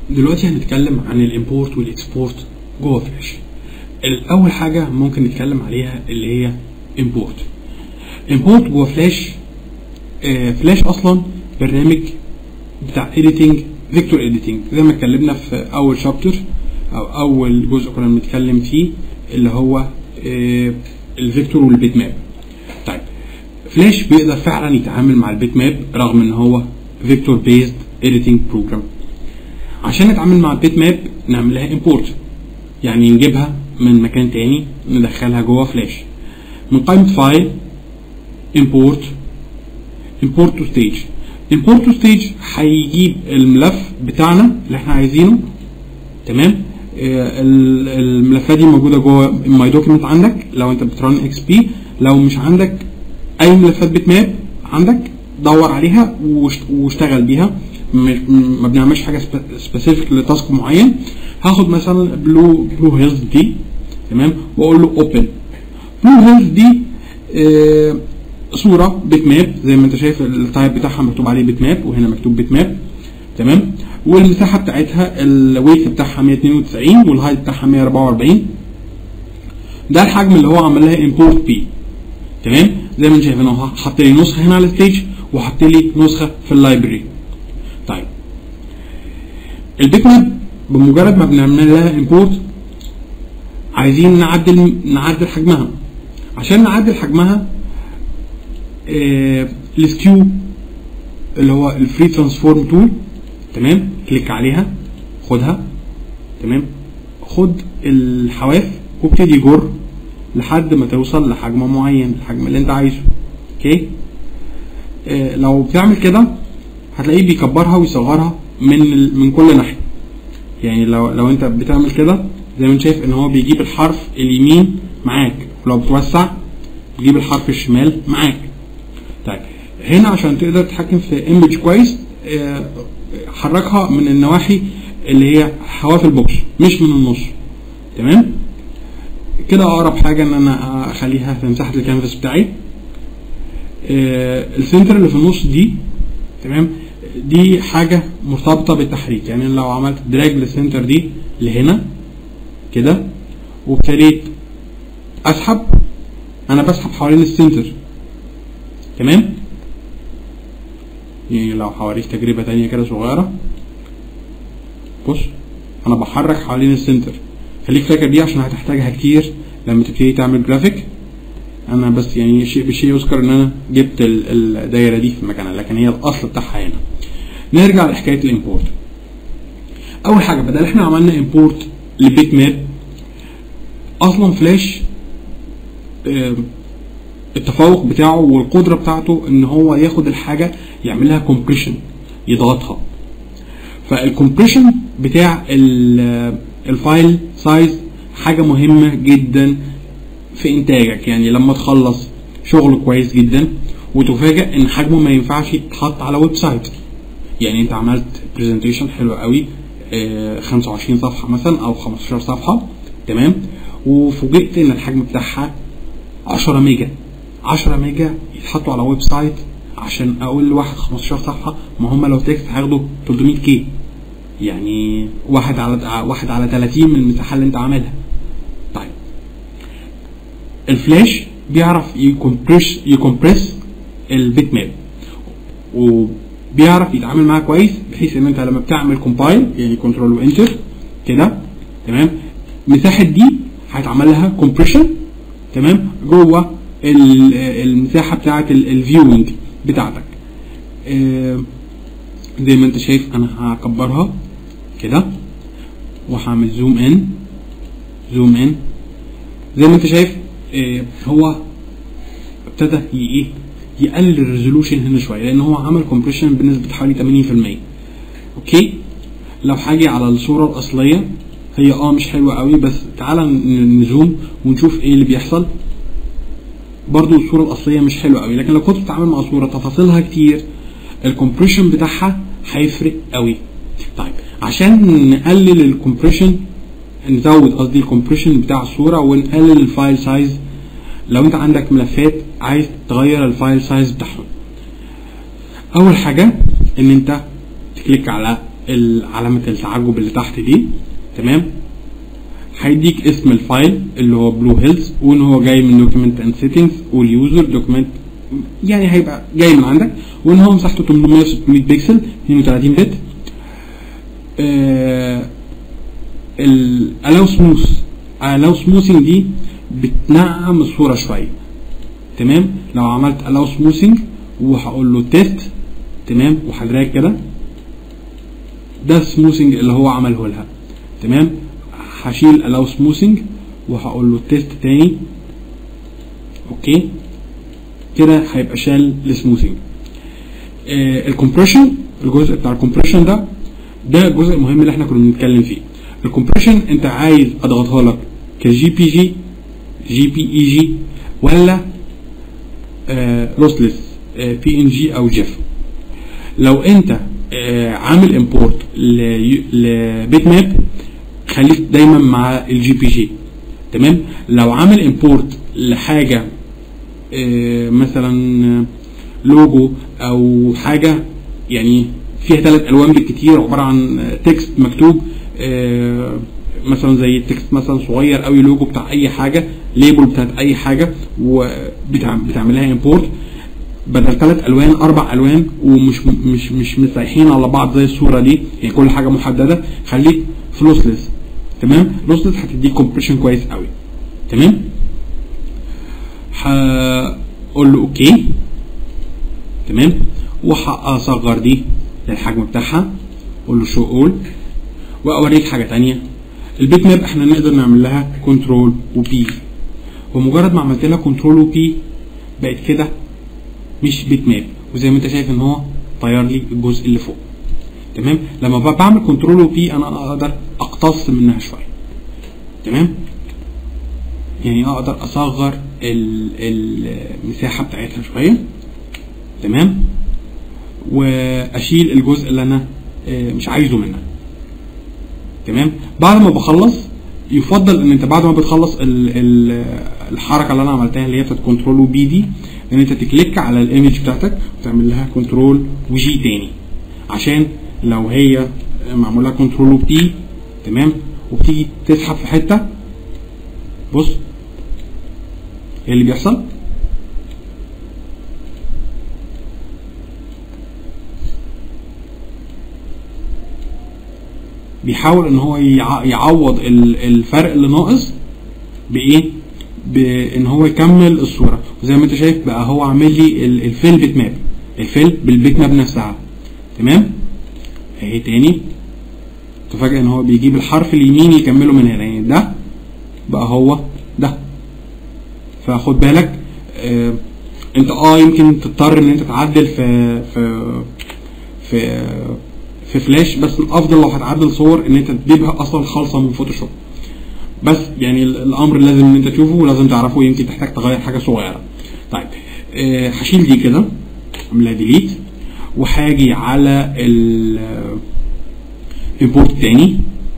دلوقتي هنتكلم عن الامبورت والاكسبورت جوه فلاش الاول حاجه ممكن نتكلم عليها اللي هي امبورت امبورت جوه فلاش آه فلاش اصلا برنامج بتاع اديتنج فيكتور اديتنج زي ما اتكلمنا في اول شابتر او اول جزء كنا بنتكلم فيه اللي هو آه الفيكتور والبيت ماب طيب فلاش بيقدر فعلا يتعامل مع البيت ماب رغم ان هو فيكتور بيزد اديتنج بروجرام عشان نتعامل مع البيت ماب نعمل لها امبورت يعني نجيبها من مكان تاني ندخلها جوه فلاش من قائمة فايل import import to stage import to stage هيجيب الملف بتاعنا اللي احنا عايزينه تمام آه الملفات دي موجوده جوه ماي دوكيمنت عندك لو انت بترن اكس بي لو مش عندك اي ملفات بيت ماب عندك دور عليها واشتغل بيها ما بنعملش حاجه سبيسيفيك لتاسك معين هاخد مثلا بلو بلو هيلز دي تمام واقول له اوبن بلو هيلز دي آه صوره بيت ماب زي ما انت شايف التايب بتاعها مكتوب عليه بيت ماب وهنا مكتوب بيت ماب تمام والمساحه بتاعتها الويت بتاعها 192 والهايت بتاعها 144 ده الحجم اللي هو عمل لها امبورت بيه تمام زي ما انت شايف انا حط لي نسخه هنا على الستيج وحط لي نسخه في اللايبرري طيب البيت ماب بمجرد ما بنعمل لها امبورت عايزين نعدل نعدل حجمها عشان نعدل حجمها آه السكيو اللي هو الفري ترانسفورم تول تمام كليك عليها خدها تمام خد الحواف وابتدي جر لحد ما توصل لحجم معين الحجم اللي انت عايزه اوكي آه لو بتعمل كده هتلاقيه بيكبرها ويصغرها من من كل ناحيه يعني لو لو انت بتعمل كده زي ما انت شايف ان هو بيجيب الحرف اليمين معاك ولو بتوسع بيجيب الحرف الشمال معاك طيب هنا عشان تقدر تتحكم في ايمج كويس اه حركها من النواحي اللي هي حواف البوكس مش من النص تمام كده اقرب حاجه ان انا اخليها في مساحه الكانفاس بتاعي اه السنتر اللي في النص دي تمام دي حاجه مرتبطه بالتحريك يعني لو عملت دراج للسنتر دي لهنا كده وابتديت اسحب انا بسحب حوالين السنتر تمام يعني لو حواليك تجربة تانية كده صغيرة بص انا بحرك حوالين السنتر خليك فاكر دي عشان هتحتاجها كتير لما تبتدي تعمل جرافيك انا بس يعني شيء بشيء يذكر ان انا جبت الدايرة دي في مكانها لكن هي الاصل بتاعها هنا نرجع لحكاية الامبورت اول حاجة بدل احنا عملنا امبورت لبيت ماب اصلا فلاش اه التفوق بتاعه والقدره بتاعته ان هو ياخد الحاجه يعملها كومبريشن يضغطها فالكومبريشن بتاع الفايل سايز حاجه مهمه جدا في انتاجك يعني لما تخلص شغل كويس جدا وتفاجئ ان حجمه ما ينفعش يتحط على ويب سايت يعني انت عملت برزنتيشن حلو قوي 25 صفحه مثلا او 15 صفحه تمام وفوجئت ان الحجم بتاعها 10 ميجا 10 ميجا يتحطوا على ويب سايت عشان اقول لواحد 15 صفحه ما هم لو تكست هياخدوا 300 كي يعني واحد على واحد على 30 من المساحه اللي انت عاملها طيب الفلاش بيعرف يكمبريس يكمبريس البيت ماب وبيعرف يتعامل معاه كويس بحيث ان انت لما بتعمل كومبايل يعني كنترول وانتر كده تمام مساحه دي هيتعمل لها كومبريشن تمام جوه المساحه بتاعه الفيوينج بتاعتك آه زي ما انت شايف انا هكبرها كده وهعمل زوم ان زوم ان زي ما انت شايف آه هو ابتدى ايه يقلل الريزولوشن هنا شويه لان هو عمل كومبريشن بنسبه حوالي 80% اوكي لو هاجي على الصوره الاصليه هي اه مش حلوه قوي بس تعالى نزوم ونشوف ايه اللي بيحصل برضو الصوره الاصليه مش حلوه قوي لكن لو كنت بتتعامل مع صوره تفاصيلها كتير الكومبريشن بتاعها هيفرق قوي طيب عشان نقلل الكومبريشن نزود قصدي الكومبريشن بتاع الصوره ونقلل الفايل سايز لو انت عندك ملفات عايز تغير الفايل سايز بتاعهم اول حاجه ان انت تكليك على ال- علامة التعجب اللي تحت دي تمام هيديك اسم الفايل اللي هو بلو هيلز وان هو جاي من دوكيمنت اند سيتنجز واليوزر دوكيمنت يعني هيبقى جاي من عندك وان هو مساحته 800 600 بكسل 32 بت الالاو سموث الاو سموثنج دي بتنعم الصوره شويه تمام لو عملت الاو سموثنج وهقول له تيست تمام وهدراج كده ده السموثنج اللي هو عمله لها تمام هشيل الاو سموثنج وهقول له تيست تاني اوكي كده هيبقى شال السموثنج آه الكمبريشن الجزء بتاع الكمبريشن ده ده الجزء المهم اللي احنا كنا بنتكلم فيه الكمبريشن انت عايز اضغطها لك كجي بي جي جي بي اي جي ولا لوسلس بي ان جي او جيف لو انت آه عامل امبورت لبيت ماب خليك دايما مع الجي بي جي تمام لو عامل امبورت لحاجه آه مثلا لوجو او حاجه يعني فيها ثلاث الوان بالكتير عباره عن تكست مكتوب آه مثلا زي التكست مثلا صغير قوي لوجو بتاع اي حاجه ليبل بتاعت اي حاجه وبتعملها امبورت بدل ثلاث الوان اربع الوان ومش مش مش مسيحين على بعض زي الصوره دي يعني كل حاجه محدده خليك في لوسلس تمام لوسلس هتديك كومبريشن كويس قوي تمام هقول له اوكي تمام وهصغر دي للحجم بتاعها اقول له شو اول واوريك حاجه تانية البيت ماب احنا نقدر نعمل لها كنترول وبي ومجرد ما عملت لها كنترول وبي بقت كده مش بيت ماب وزي ما انت شايف ان هو طير لي الجزء اللي فوق تمام لما بعمل كنترول وبي انا اقدر اقتص منها شويه تمام يعني اقدر اصغر المساحه بتاعتها شويه تمام واشيل الجزء اللي انا مش عايزه منها تمام بعد ما بخلص يفضل ان انت بعد ما بتخلص ال ال الحركه اللي انا عملتها اللي هي بتاعت كنترول وبي دي ان انت تكليك على الايمج بتاعتك وتعمل لها كنترول وجي تاني عشان لو هي معمول لها كنترول وبي تمام وبتيجي تسحب في حته بص ايه اللي بيحصل بيحاول ان هو يعوض الفرق اللي ناقص بايه بان هو يكمل الصوره وزي ما انت شايف بقى هو عامل لي الفيل بيت ماب الفيل بالبيت ماب نفسها تمام اهي تاني تفاجئ ان هو بيجيب الحرف اليمين يكمله من هنا يعني ده بقى هو ده فخد بالك آه انت اه يمكن تضطر ان انت تعدل في في في في فلاش بس الافضل لو هتعدل صور ان انت تجيبها اصلا خالصه من فوتوشوب بس يعني الامر لازم ان انت تشوفه ولازم تعرفه يمكن تحتاج تغير حاجه صغيره طيب هشيل دي كده اعملها ديليت وهاجي على ال import تاني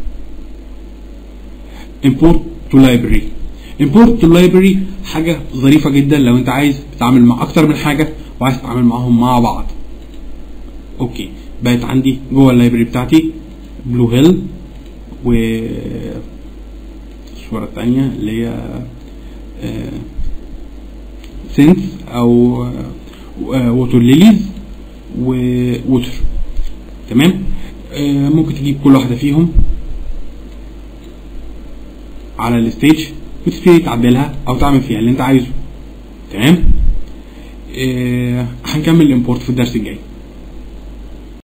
import to library import to library حاجة ظريفة جدا لو انت عايز تتعامل مع اكتر من حاجة وعايز تتعامل معاهم مع بعض اوكي بقت عندي جوه اللايبرري بتاعتي بلو هيل و الصورة التانية اللي هي سينس او ووتر ليليز ووتر تمام ممكن تجيب كل واحدة فيهم على الستيج وتبتدي تعدلها او تعمل فيها اللي انت عايزه تمام آه هنكمل الامبورت في الدرس الجاي